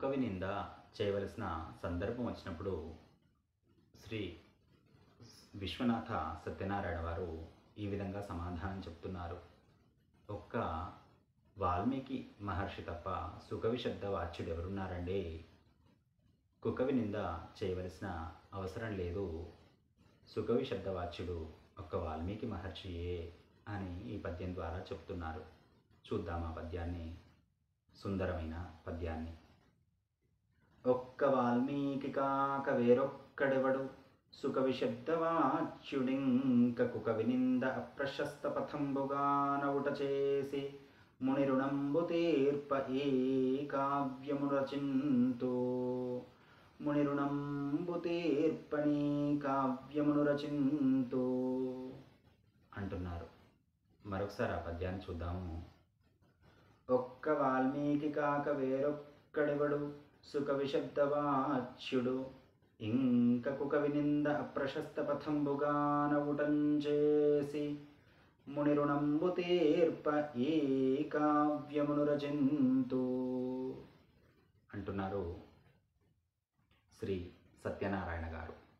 కుక్కవి నింద చేయవలసిన సందర్భం వచ్చినప్పుడు శ్రీ విశ్వనాథ సత్యనారాయణ వారు ఈ విధంగా సమాధానం చెప్తున్నారు ఒక్క వాల్మీకి మహర్షి తప్ప సుకవి శబ్ద వాచ్యుడు ఎవరున్నారండి కుకవి నింద చేయవలసిన అవసరం లేదు సుకవి శబ్దవాచ్యుడు ఒక్క వాల్మీకి మహర్షియే అని ఈ పద్యం ద్వారా చెప్తున్నారు చూద్దాం ఆ పద్యాన్ని సుందరమైన పద్యాన్ని ఒక్క వాల్మీకి కాక వేరొక్కడెవడు సుఖ విశబ్దవాచ్యుడింక కుక వినింద అప్రశస్త పథంబుగా నవుట చేసి ముని రుణంబు తీర్ప ఏ కావ్యము రచింతు ముని రుణంబు తీర్పని కావ్యమును రచింతు అంటున్నారు మరొకసారి ఆ పద్యాన్ని చూద్దాము ఒక్క వాల్మీకి కాక వేరొక్కడెవడు సుఖ విశబ్దవాచ్యుడు ఇంక కుక వినింద అప్రశస్త పథంబుగా నవుటం చేసి ముని రుణంబు తీర్ప ఏ కావ్యమును రచింతు అంటున్నారు శ్రీ సత్యనారాయణ గారు